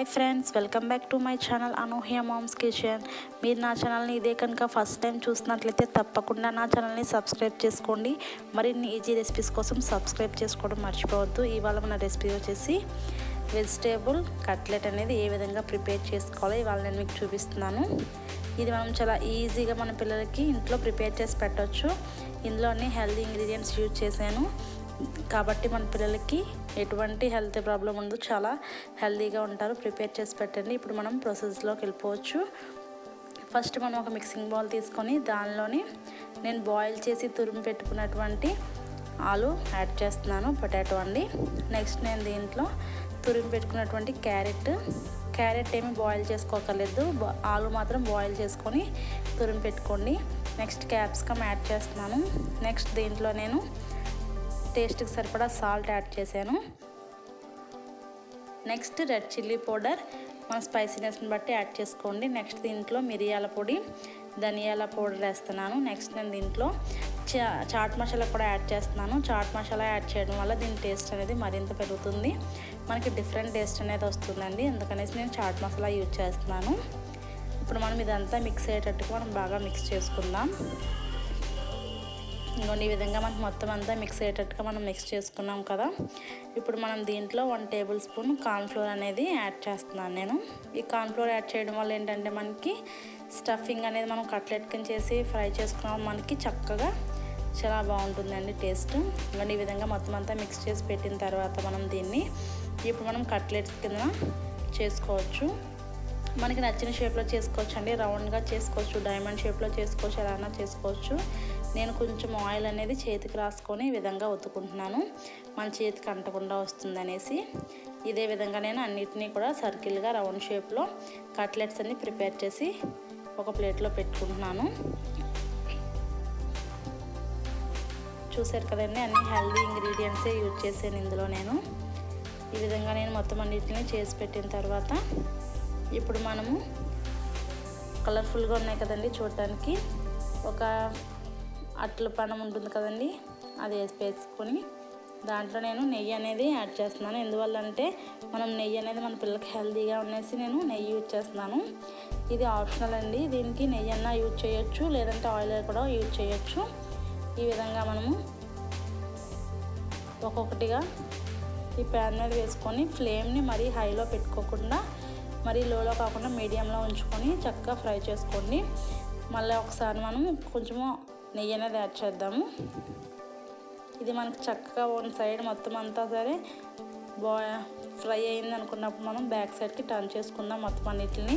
hi friends welcome back to my channel Anuhya mom's kitchen మీరు నా ఛానల్ని ఇదే కనుక ఫస్ట్ టైం చూసినట్లయితే తప్పకుండా నా ఛానల్ని సబ్స్క్రైబ్ చేసుకోండి మరిన్ని ఈజీ రెసిపీస్ కోసం సబ్స్క్రైబ్ చేసుకోవడం మర్చిపోవద్దు ఇవాళ మన రెసిపీ వచ్చేసి వెజిటేబుల్ కట్లెట్ అనేది ఏ విధంగా ప్రిపేర్ చేసుకోవాలో ఇవాళ నేను మీకు చూపిస్తున్నాను ఇది మనం చాలా ఈజీగా మన పిల్లలకి ఇంట్లో ప్రిపేర్ చేసి పెట్టవచ్చు ఇందులో అన్ని హెల్తీ ఇంగ్రీడియంట్స్ యూజ్ చేశాను కాబట్టి మన పిల్లలకి ఎటువంటి హెల్త్ ప్రాబ్లం ఉండదు చాలా హెల్తీగా ఉంటారు ప్రిపేర్ చేసి పెట్టండి ఇప్పుడు మనం ప్రాసెస్లోకి వెళ్ళిపోవచ్చు ఫస్ట్ మనం ఒక మిక్సింగ్ బౌల్ తీసుకొని దానిలోని నేను బాయిల్ చేసి తురిమి పెట్టుకున్నటువంటి ఆలు యాడ్ చేస్తున్నాను పొటాటో అండి నెక్స్ట్ నేను దీంట్లో తురిమి పెట్టుకున్నటువంటి క్యారెట్ క్యారెట్ ఏమి బాయిల్ చేసుకోకర్లేదు ఆలు మాత్రం బాయిల్ చేసుకొని తురిమి పెట్టుకోండి నెక్స్ట్ క్యాప్సికమ్ యాడ్ చేస్తున్నాను నెక్స్ట్ దీంట్లో నేను టేస్ట్కి సరిపడా సాల్ట్ యాడ్ చేశాను నెక్స్ట్ రెడ్ చిల్లీ పౌడర్ మన స్పైసీనెస్ని బట్టి యాడ్ చేసుకోండి నెక్స్ట్ దీంట్లో మిరియాల పొడి ధనియాల పౌడర్ వేస్తున్నాను నెక్స్ట్ నేను దీంట్లో చా చాట్ మసాలా కూడా యాడ్ చేస్తున్నాను చాట్ మసాలా యాడ్ చేయడం వల్ల దీని టేస్ట్ అనేది మరింత పెరుగుతుంది మనకి డిఫరెంట్ టేస్ట్ అనేది వస్తుందండి అందుకనేసి నేను చాట్ మసాలా యూజ్ చేస్తున్నాను ఇప్పుడు మనం ఇదంతా మిక్స్ అయ్యేటట్టుగా మనం బాగా మిక్స్ చేసుకుందాం ఇంకోండి ఈ విధంగా మనకు మొత్తం అంతా మిక్స్ అయ్యేటట్టుగా మనం మిక్స్ చేసుకున్నాం కదా ఇప్పుడు మనం దీంట్లో వన్ టేబుల్ స్పూన్ కార్న్ఫ్లోర్ అనేది యాడ్ చేస్తున్నాను నేను ఈ కార్న్ఫ్లోర్ యాడ్ చేయడం వల్ల ఏంటంటే మనకి స్టఫింగ్ అనేది మనం కట్లెట్ కింద చేసి ఫ్రై చేసుకున్నాం మనకి చక్కగా చాలా బాగుంటుందండి టేస్ట్ ఇంకోండి ఈ విధంగా మొత్తం అంతా మిక్స్ చేసి పెట్టిన తర్వాత మనం దీన్ని ఇప్పుడు మనం కట్లెట్స్ కింద చేసుకోవచ్చు మనకి నచ్చిన షేప్లో చేసుకోవచ్చు అండి రౌండ్గా చేసుకోవచ్చు డైమండ్ షేప్లో చేసుకోవచ్చు ఎలా చేసుకోవచ్చు నేను కొంచెం ఆయిల్ అనేది చేతికి రాసుకొని ఈ విధంగా ఒత్తుకుంటున్నాను మన చేతికి అంటకుండా వస్తుంది అనేసి ఇదే విధంగా నేను అన్నిటినీ కూడా సర్కిల్గా రౌండ్ షేప్లో కట్లెట్స్ అన్ని ప్రిపేర్ చేసి ఒక ప్లేట్లో పెట్టుకుంటున్నాను చూసారు కదండి అన్ని హెల్దీ ఇంగ్రీడియంట్సే యూజ్ చేశాను ఇందులో నేను ఈ విధంగా నేను మొత్తం అన్నిటిని చేసి పెట్టిన తర్వాత ఇప్పుడు మనము కలర్ఫుల్గా ఉన్నాయి కదండి చూడటానికి ఒక అట్ల పనం ఉంటుంది కదండి అది వేసి వేసుకొని దాంట్లో నేను నెయ్యి అనేది యాడ్ చేస్తున్నాను ఎందువల్ల అంటే మనం నెయ్యి అనేది మన పిల్లలకి హెల్తీగా ఉండేసి నేను నెయ్యి యూజ్ చేస్తున్నాను ఇది ఆప్షనల్ అండి దీనికి నెయ్యి అన్నా యూజ్ చేయొచ్చు లేదంటే ఆయిల్ కూడా యూజ్ చేయొచ్చు ఈ విధంగా మనము ఒక్కొక్కటిగా ఈ ప్యాన్ మీద వేసుకొని ఫ్లేమ్ని మరీ హైలో పెట్టుకోకుండా మరీ లోలో కాకుండా మీడియంలో ఉంచుకొని చక్కగా ఫ్రై చేసుకోండి మళ్ళీ ఒకసారి మనం కొంచెము నెయ్యి అనేది యాడ్ చేద్దాము ఇది మనకు చక్కగా వన్ సైడ్ మొత్తం అంతా సరే బా ఫ్రై అయింది అనుకున్నప్పుడు మనం బ్యాక్ సైడ్కి టర్న్ చేసుకుందాం మొత్తం అన్నిటిని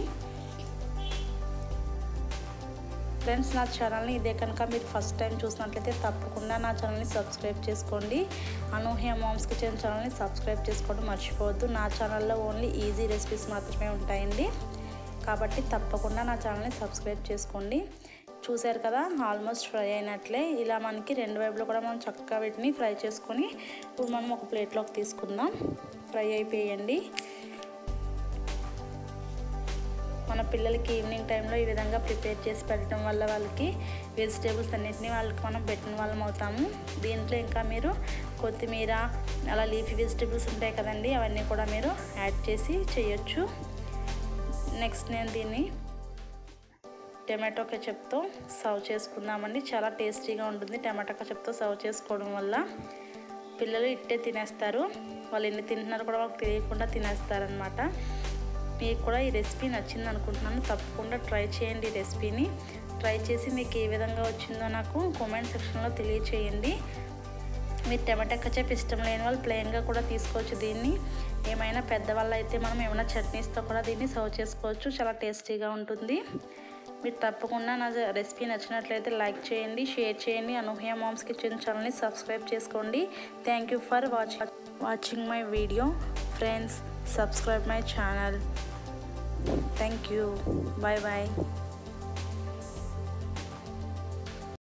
ఫ్రెండ్స్ నా ఛానల్ని ఇదే కనుక మీరు ఫస్ట్ టైం చూసినట్లయితే తప్పకుండా నా ఛానల్ని సబ్స్క్రైబ్ చేసుకోండి అనూహ్య మామ్స్ కిచెన్ ఛానల్ని సబ్స్క్రైబ్ చేసుకోవడం మర్చిపోవద్దు నా ఛానల్లో ఓన్లీ ఈజీ రెసిపీస్ మాత్రమే ఉంటాయండి కాబట్టి తప్పకుండా నా ఛానల్ని సబ్స్క్రైబ్ చేసుకోండి చూశారు కదా ఆల్మోస్ట్ ఫ్రై అయినట్లే ఇలా మనకి రెండు వైపులో కూడా మనం చక్కగా వీటిని ఫ్రై చేసుకొని ఇప్పుడు మనం ఒక ప్లేట్లోకి తీసుకుందాం ఫ్రై అయిపోయండి మన పిల్లలకి ఈవినింగ్ టైంలో ఈ విధంగా ప్రిపేర్ చేసి పెట్టడం వల్ల వాళ్ళకి వెజిటేబుల్స్ అన్నిటిని వాళ్ళకి మనం పెట్టిన వాళ్ళం అవుతాము దీంట్లో ఇంకా మీరు కొత్తిమీర అలా లీఫీ వెజిటేబుల్స్ ఉంటాయి కదండి అవన్నీ కూడా మీరు యాడ్ చేసి చేయొచ్చు నెక్స్ట్ నేను దీన్ని టమాటో కెచప్తో సర్వ్ చేసుకుందామండి చాలా టేస్టీగా ఉంటుంది టమాటో కెచప్తో సర్వ్ చేసుకోవడం వల్ల పిల్లలు ఇట్టే తినేస్తారు వాళ్ళు ఎన్ని తింటున్నారో కూడా వాళ్ళకి తెలియకుండా తినేస్తారనమాట మీకు కూడా ఈ రెసిపీ నచ్చింది అనుకుంటున్నాను తప్పకుండా ట్రై చేయండి ఈ రెసిపీని ట్రై చేసి మీకు ఏ విధంగా వచ్చిందో నాకు కామెంట్ సెక్షన్లో తెలియచేయండి మీరు టమాటా కచప్ ఇష్టం లేని వాళ్ళు ప్లెయిన్గా కూడా తీసుకోవచ్చు దీన్ని ఏమైనా పెద్దవాళ్ళు అయితే మనం ఏమైనా చట్నీస్తో కూడా దీన్ని సర్వ్ చేసుకోవచ్చు చాలా టేస్టీగా ఉంటుంది మీరు తప్పకుండా నా రెసిపీ నచ్చినట్లయితే లైక్ చేయండి షేర్ చేయండి అనూహ్య మామ్స్ కిచెన్ ఛానల్ని సబ్స్క్రైబ్ చేసుకోండి thank you for watching watching my video friends subscribe my channel thank you bye bye